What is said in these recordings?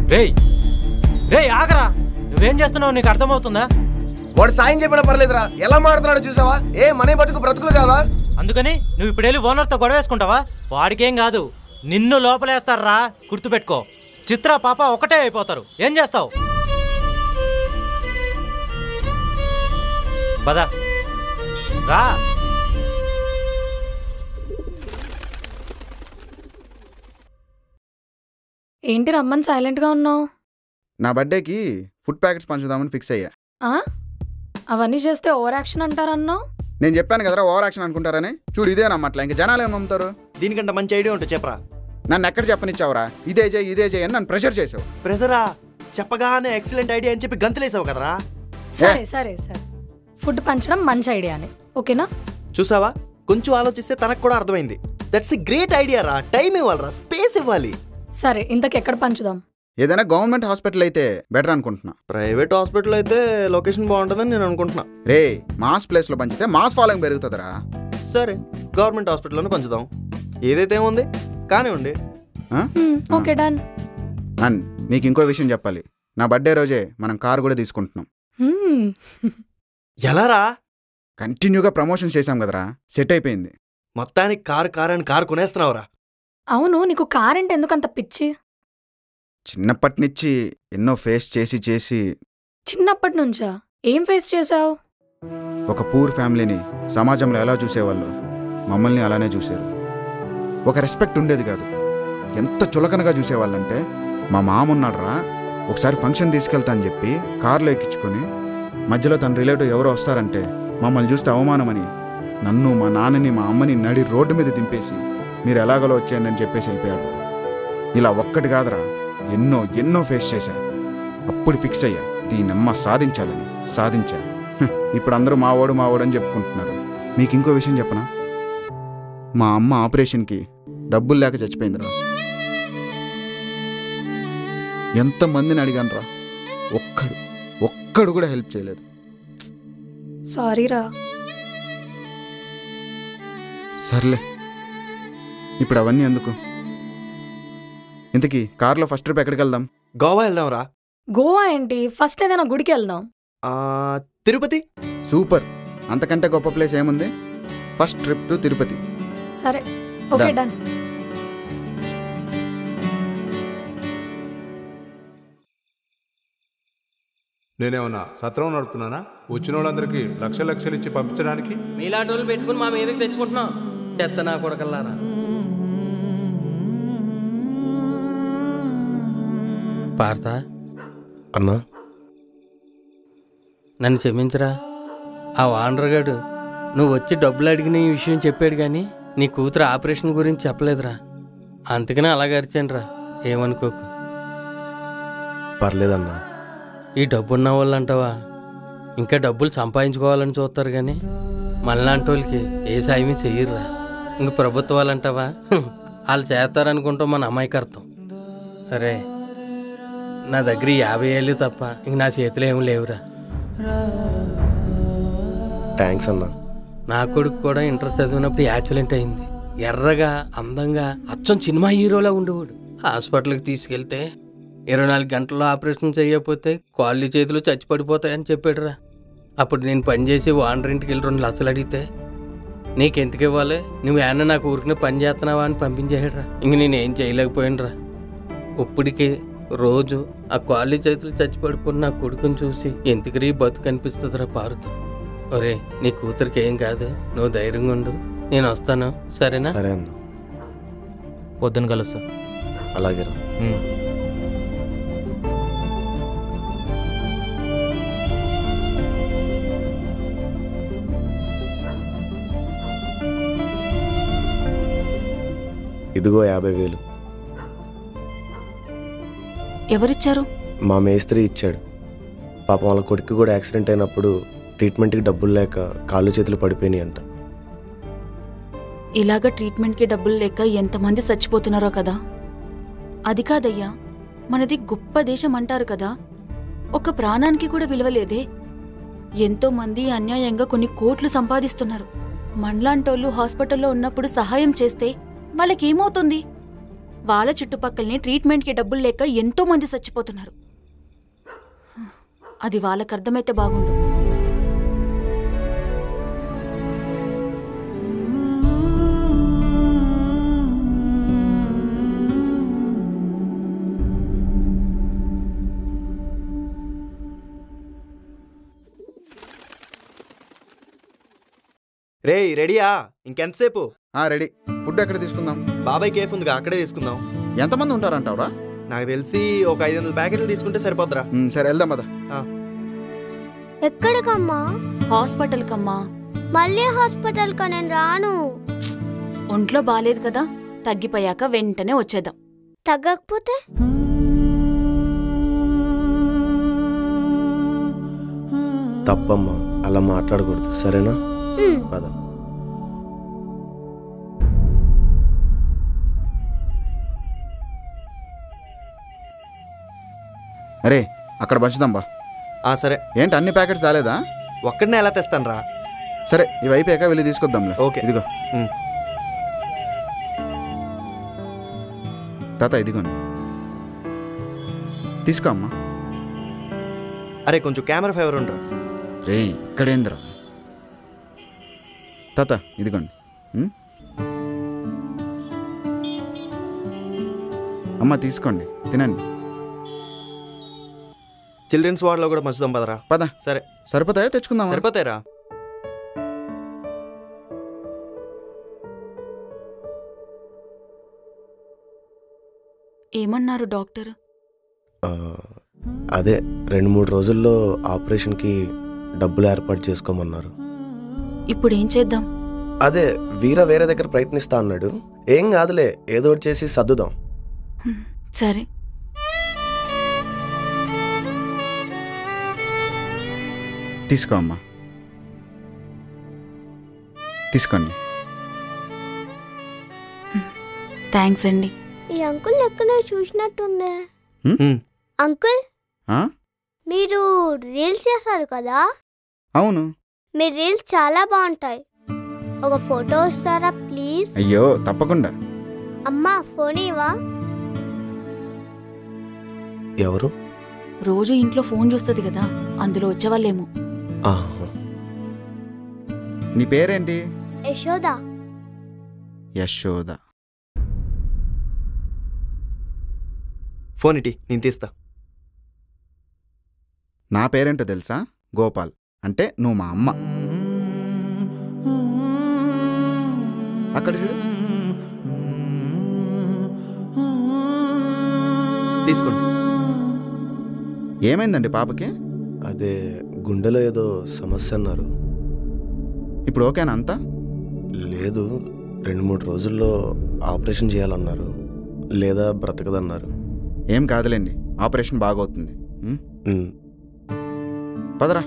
రేయ్ రేయ్ ఆగరా నువ్వేం చేస్తున్నావు నీకు అర్థమవుతుందా వాడు సాయం చెప్పినా పర్లేదురా ఎలా మాడుతున్నాడు చూసావా ఏ మనే బతుకు బ్రతుకులు కాదా అందుకని నువ్వు ఇప్పుడు వెళ్ళి ఓనర్తో గొడవ వేసుకుంటావా వాడికేం కాదు నిన్ను లోపలేస్తారా గుర్తుపెట్టుకో చిత్ర పాప ఒకటే అయిపోతారు ఏం చేస్తావు పద రా ఏంటి రమ్మని సైలెంట్గా ఉన్నావు నా బర్త్డేకి ఫుడ్ ప్యాకెట్స్ పంచుదామని ఫిక్స్ అయ్యా ఆ? అవన్నీ చేస్తే ఓవర్ యాక్షన్ అంటారన్నావు నేను చెప్పాను కదరా ఓవర్ యాక్షన్ అనుకుంటారని చూడు ఇదే నమ్మట్లే ఇంకా జనాలు ఏం నమ్ముతారు దీనికంటే మంచి ఐడియా ఉంటుంది చెప్పరా నన్ను ఎక్కడ చెప్పనిచ్చావురా ఇదే చేయి ఇదే చేయి అని నన్ను ప్రెషర్ చేసావు ప్రెజరా చెప్పగానే ఎక్సలెంట్ ఐడియా అని చెప్పి గంతులేసావు కదరా సరే సరే సరే ఫుడ్ పంచడం మంచి ఐడియానే ఓకేనా చూసావా కొంచెం ఆలోచిస్తే తనకు కూడా అర్థమైంది దట్స్ ఎ గ్రేట్ ఐడియా రా టైం ఇవ్వాలరా స్పేస్ ఇవ్వాలి సరే ఇంతకు ఎక్కడ పంచుదాం ఏదైనా గవర్నమెంట్ హాస్పిటల్ అయితే బెటర్ అనుకుంటున్నా ప్రైవేట్ హాస్పిటల్ అయితే లొకేషన్ బాగుంటుందని నేను అనుకుంటున్నా రే మాస్ ప్లేస్లో పంచితే మాస్ ఫాలోయింగ్ పెరుగుతుందిరా సరే గవర్నమెంట్ హాస్పిటల్లోనే పంచుదాం ఏదైతే ఏముంది కానివ్వండి ఆ? హ్మ్, ఓకే డన్ అండ్ నీకు ఇంకో విషయం చెప్పాలి నా బర్త్డే రోజే మనం కారు కూడా తీసుకుంటున్నాం హ్మ్. ఎలా రా కంటిన్యూగా ప్రమోషన్ చేశాం కదరా సెట్ అయిపోయింది మొత్తానికి కారు కారు అని కారు కొనేస్తున్నావురా అవును నీకు కార్ అంటే ఎందుకు అంత పిచ్చి చిన్నప్పటి నుంచి ఎన్నో ఫేస్ చేసి చేసి చిన్నప్పటి నుంచా ఏం ఫేస్ చేసావు ఒక పూర్ ఫ్యామిలీని సమాజంలో ఎలా చూసేవాళ్ళు మమ్మల్ని అలానే చూశారు ఒక రెస్పెక్ట్ ఉండేది కాదు ఎంత చులకనగా చూసేవాళ్ళంటే మా మామ ఉన్నాడురా ఒకసారి ఫంక్షన్ తీసుకెళ్తా అని చెప్పి కారులో ఎక్కించుకొని మధ్యలో తన రిలేటివ్ ఎవరో వస్తారంటే మమ్మల్ని చూస్తే అవమానమని నన్ను మా నాన్నని మా అమ్మని నడి రోడ్డు మీద దింపేసి మీరు ఎలాగలో వచ్చేయండి అని చెప్పేసి వెళ్ళిపోయాడు ఇలా ఒక్కటి కాదురా ఎన్నో ఎన్నో ఫేస్ చేశా అప్పుడు ఫిక్స్ అయ్యా దీనమ్మ సాధించాలని సాధించా హ్, ఇప్పుడు అందరూ మావాడు మావాడు అని చెప్పుకుంటున్నారు మీకు ఇంకో విషయం చెప్పనా మా అమ్మ ఆపరేషన్కి డబ్బులు లేక చచ్చిపోయిందిరా ఎంతమందిని అడిగానురా ఒక్కడు ఒక్కడు కూడా హెల్ప్ చేయలేదు సారీరా సర్లే ఇప్పుడు అవన్నీ ఎందుకు ఇంతకీ కార్లో ఫస్ట్ ట్రిప్ ఎక్కడికి వెళ్దాం గోవా వెళ్దాంరా గోవా ఏంటి ఫస్ట్ ఏదైనా గుడికి వెళ్దాం ఆ, తిరుపతి సూపర్ అంతకంటే గొప్ప ప్లేస్ ఏముంది ఫస్ట్ ట్రిప్ టు తిరుపతి సరే ఓకే Done. డన్ నేనేమన్నా సత్రం నడుపుతున్నానా వచ్చిన వాళ్ళందరికీ లక్ష లక్షలు ఇచ్చి పంపించడానికి మీలాంటి వాళ్ళు పెట్టుకుని మా మీదకి తెచ్చుకుంటున్నాం చెత్త నా కొడకల్లారా పార్త అన్నా నన్ను క్షమించరా ఆ వాండర్గాడు నువ్వు వచ్చి డబ్బులు అడిగిన ఈ విషయం చెప్పాడు కానీ నీ కూతురు ఆపరేషన్ గురించి చెప్పలేదురా అందుకనే అలాగ అరిచానురా ఏమనుకోకు పర్లేదన్నా ఈ డబ్బున్న వాళ్ళు అంటావా ఇంకా డబ్బులు సంపాదించుకోవాలని చూస్తారు కానీ మనలాంటి వాళ్ళకి ఏ సాయమీ చెయ్యరురా ఇంక ప్రభుత్వాలు అంటావా హ్మ్, వాళ్ళు చేస్తారనుకుంటాం మన అమాయకర్థం సరే నా దగ్గర ఈ యాభై ఏళ్ళు తప్ప ఇంక నా చేతిలో ఏమి లేవురా థ్యాంక్స్ అన్నా నా కొడుకు కూడా ఇంటర్ చదివినప్పుడు యాక్సిడెంట్ అయింది ఎర్రగా అందంగా అచ్చం సినిమా హీరోలా ఉండేవాడు హాస్పిటల్కి తీసుకెళ్తే ఇరవై నాలుగు గంటల్లో ఆపరేషన్ చేయకపోతే కాళ్ళు చేతులు చచ్చిపడిపోతాయని చెప్పాడురా అప్పుడు నేను పనిచేసి ఓనర్ ఇంటికి వెళ్ళి రెండు లక్షలు అడిగితే నీకెందుకు ఇవ్వాలి నువ్వు ఏమన్నా నాకు ఊరికి పని చేస్తున్నావా అని పంపించేసాడురా ఇంక నేను ఏం చేయలేకపోయానురా ఇప్పటికి రోజు ఆ కాళ్ళు చేతులు చచ్చిపడిపోయిన నా కొడుకుని చూసి ఎందుకు రీ బతుకు అనిపిస్తుందిరా పారుతూ ఒరే నీ కూతురికి ఏం కాదు నువ్వు ధైర్యంగా ఉండు నేను వస్తాను సరేనా సరే అన్న పొద్దున కలుస్తా అలాగే రా ఉమ్. ఇదిగో యాభై వేలు ఎవరిచ్చారు మా మేస్త్రి ఇచ్చాడు పాపం వాళ్ళ కొడుకు కూడా యాక్సిడెంట్ అయినప్పుడు ట్రీట్మెంట్కి డబ్బులు లేక కాళ్ళు చేతులు పడిపోయినాయి అంట ఇలాగ ట్రీట్మెంట్కి డబ్బులు లేక ఎంతమంది చచ్చిపోతున్నారో కదా అది కాదయ్యా మనది గొప్ప దేశం అంటారు కదా ఒక ప్రాణానికి కూడా విలువలేదే ఎంతో మంది అన్యాయంగా కొన్ని కోట్లు సంపాదిస్తున్నారు మనలాంటోళ్ళు హాస్పిటల్లో ఉన్నప్పుడు సహాయం చేస్తే వాళ్ళకేమవుతుంది వాళ్ళ చుట్టుపక్కలనే ట్రీట్మెంట్కి డబ్బులు లేక ఎంతో మంది చచ్చిపోతున్నారు అది వాళ్ళకి అర్థమైతే బాగుండు రేయ్ రెడీయా ఇంకెంతసేపు ఆ రెడీ ఫుడ్ ఎక్కడ తీసుకుందాం బాబాయ్ కేఫ్ ఉందిగా అక్కడే తీసుకుందాం ఎంతమంది ఉంటారంటావురా నాకు తెలిసి ఒక ఐదు వందల ప్యాకెట్లు తీసుకుంటే సరిపోద్రా ఉమ్, సరే వెళ్దాం పద ఎక్కడికమ్మా హాస్పిటల్ కమ్మా మళ్ళీ హాస్పిటల్ కా నేను రాను ఒంట్లో బాలేదు కదా తగ్గిపోయాక వెంటనే వచ్చేద్దాం తగ్గకపోతే తప్పమ్మా అలా మాట్లాడకూడదు సరేనా ఉమ్. పద అరే అక్కడ పంచుదాం బా ఆ సరే ఏంటి అన్ని ప్యాకెట్స్ రాలేదా ఒక్కడనే ఎలా తెస్తాను రా సరే ఇవి అయిపోయాక వెళ్ళి తీసుకొద్దాంలే ఓకే. ఇదిగో ఉమ్. తాత ఇదిగోండి తీసుకో అమ్మా అరే కొంచెం కెమెరా ఫేవర్ ఉండరా రే ఇక్కడేంద్రా తాత ఇదిగోండి ఉమ్? అమ్మ తీసుకోండి తినండి చిల్డ్రన్స్ వార్డ్లో కూడా మంచుదాం పదరా పద సరే సరిపోతాయో తెచ్చుకుందాం సరిపోతాయిరా ఏమన్నారు డాక్టర్ ఆ, అదే రెండు మూడు రోజుల్లో ఆపరేషన్కి డబ్బులు ఏర్పాటు చేసుకోమన్నారు ఇప్పుడు ఏం చేద్దాం అదే వీర వేరే దగ్గర ప్రయత్నిస్తా అన్నాడు ఏం కాదులే ఏదో ఒకటి చేసి సర్దుదాం హ్మ్, సరే తీసుకో అమ్మా తీసుకోండి థ్యాంక్స్ అండి ఈ అంకుల్ ఎక్కడో చూసినట్టుందే ఉమ్. అంకుల్ ఆ? మీరు రీల్స్ చేస్తారు కదా అవును మీ రీల్స్ చాలా బాగుంటాయి ఒక ఫోటో ఇస్తారా ప్లీజ్ అయ్యో తప్పకుండా అమ్మా ఫోన్ ఇవా ఎవరు రోజు ఇంట్లో ఫోన్ చూస్తుంది కదా అందులో వచ్చేవాళ్ళేమో ఆహా. నీ పేరేంటి యశోదా యశోద ఫోన్ ఇటీ నేను తీస్తా నా పేరేంటో తెలుసా గోపాల్ అంటే నువ్వు మా అమ్మ అక్కడ చూడు తీసుకోండి ఏమైందండి పాపకి అదే గుండెలో ఏదో సమస్య అన్నారు ఇప్పుడు ఓకేనా అంతా లేదు రెండు మూడు రోజుల్లో ఆపరేషన్ చేయాలన్నారు లేదా బ్రతకదన్నారు ఏం కాదులేండి ఆపరేషన్ బాగవుతుంది ఉం? ఉమ్. పదరా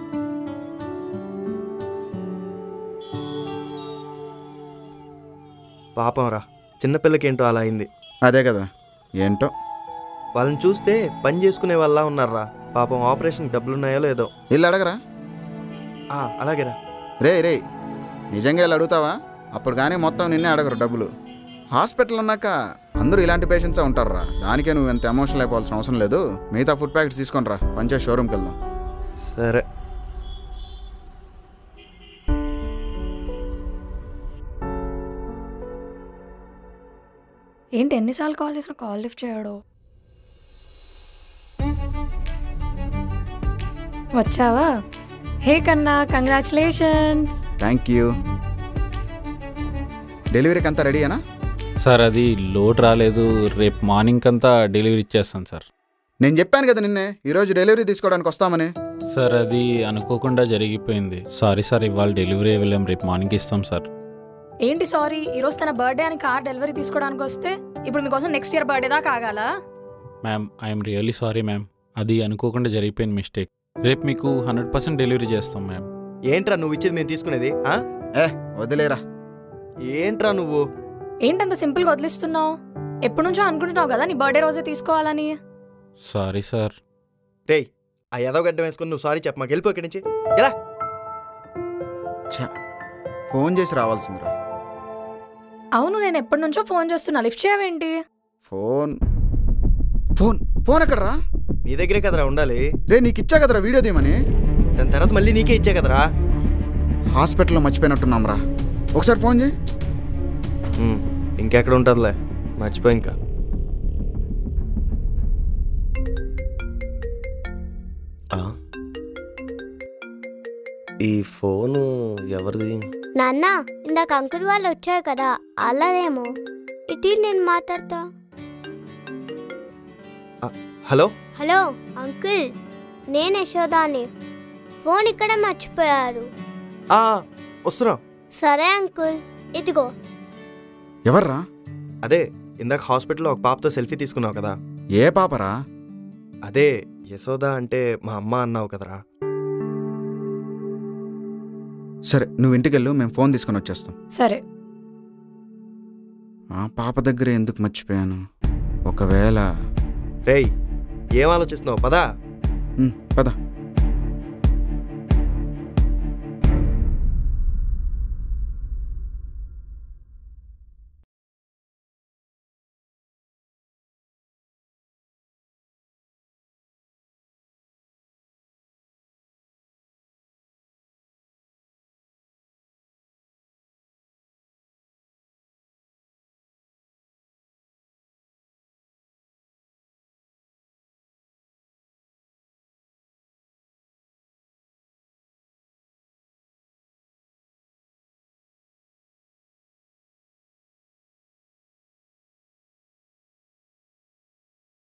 పాపం రా చిన్నపిల్లకేంటో అలా అయింది అదే కదా ఏంటో వాళ్ళని చూస్తే పని చేసుకునే వాళ్ళ ఉన్నారా పాపం ఆపరేషన్ డబ్బులున్నాయో లేదో వెళ్ళి అడగరా ఆ, అలాగేరా రే రే నిజంగా వెళ్ళి అడుగుతావా అప్పుడు కానీ మొత్తం నిన్నే అడగరు డబ్బులు హాస్పిటల్ అన్నాక అందరూ ఇలాంటి పేషెంట్సే ఉంటారురా దానికే నువ్వు ఎంత ఎమోషనల్ అయిపోవాల్సిన అవసరం లేదు మిగతా ఫుడ్ ప్యాకెట్స్ తీసుకొని రా పంచే షోరూమ్కి వెళ్దాం సరే ఏంటి ఎన్నిసార్లు కాల్ చేసినా కాల్ లిఫ్ట్ చేయడు వచ్చావా హే కన్నా కంగ్రాచులేషన్స్ థ్యాంక్ యూ డెలివరీకి అంతా రెడీయేనా సార్ అది లోడ్ రాలేదు రేపు మార్నింగ్ అంతా డెలివరీ ఇచ్చేస్తాను సార్ నేను చెప్పాను కదా నిన్నే ఈరోజు డెలివరీ తీసుకోవడానికి వస్తామని సార్ అది అనుకోకుండా జరిగిపోయింది సారీ సార్ ఇవాళ డెలివరీ వెళ్ళాం రేపు మార్నింగ్ ఇస్తాం సార్ ఏంటి సారీ ఈరోజు తన బర్త్డే అని కార్ డెలివరీ తీసుకోవడానికి వస్తే ఇప్పుడు మీకోసం నెక్స్ట్ ఇయర్ బర్త్డే దాకా ఆగాలా ma'am I'm really sorry ma'am అది అనుకోకుండా జరిగిపోయింది మిస్టేక్ రేపు మీకు హండ్రెడ్ పర్సెంట్ డెలివరీ చేస్తాం మ్యామ్ ఏంట్రా నువ్వు ఇచ్చేది మేము తీసుకునేది ఆ? ఏ వదిలేరా ఏంట్రా నువ్వు ఏంటంత సింపుల్గా వదిలిస్తున్నావు ఎప్పటి నుంచో అనుకుంటున్నావు కదా నీ బర్త్డే రోజే తీసుకోవాలని సారీ సార్ రేయ్ ఆ ఎదవగడ్డ వేసుకుని నువ్వు సారీ చెప్ప మాకు వెళ్ళిపో ఇక్కడి నుంచి ఎలా ఛ, ఫోన్ చేసి రావాల్సిందిరా అవును నేను ఎప్పటి నుంచో ఫోన్ చేస్తున్నా లిఫ్ట్ చేయవేంటి ఫోన్ ఫోన్ ఫోన్ ఎక్కడరా నీ దగ్గరే కదరా ఉండాలి రే నీకు ఇచ్చా కదరా వీడియో తీయమని దాని తర్వాత మళ్ళీ నీకే ఇచ్చా కదరా హాస్పిటల్లో మర్చిపోయినట్టున్నాం రా ఒకసారి ఫోన్ చేయి ఉమ్, ఇంకెక్కడ ఉంటుందిలే మర్చిపో ఇంకా ఆ. ఈ ఫోను ఎవరిది నాన్న ఇందాక అంకుల్ వాళ్ళు వచ్చారు కదా అలాదేమో ఇటీ నేను మాట్లాడతా హలో హలో అంకుల్ నేను యశోదాని ఫోన్ ఇక్కడ మర్చిపోయారు ఆ, వస్తున్నా సరే అంకుల్ ఇదిగో ఎవర్రా అదే ఇందాక హాస్పిటల్లో ఒక పాపతో సెల్ఫీ తీసుకున్నావు కదా ఏ పాపరా అదే యశోద అంటే మా అమ్మ అన్నావు కదరా సరే నువ్వు ఇంటికి వెళ్ళు మేము ఫోన్ తీసుకొని వచ్చేస్తాం సరే ఆ పాప దగ్గర ఎందుకు మర్చిపోయాను ఒకవేళ రేయ్ ఏం ఆలోచిస్తున్నావు పదా ఉమ్, పద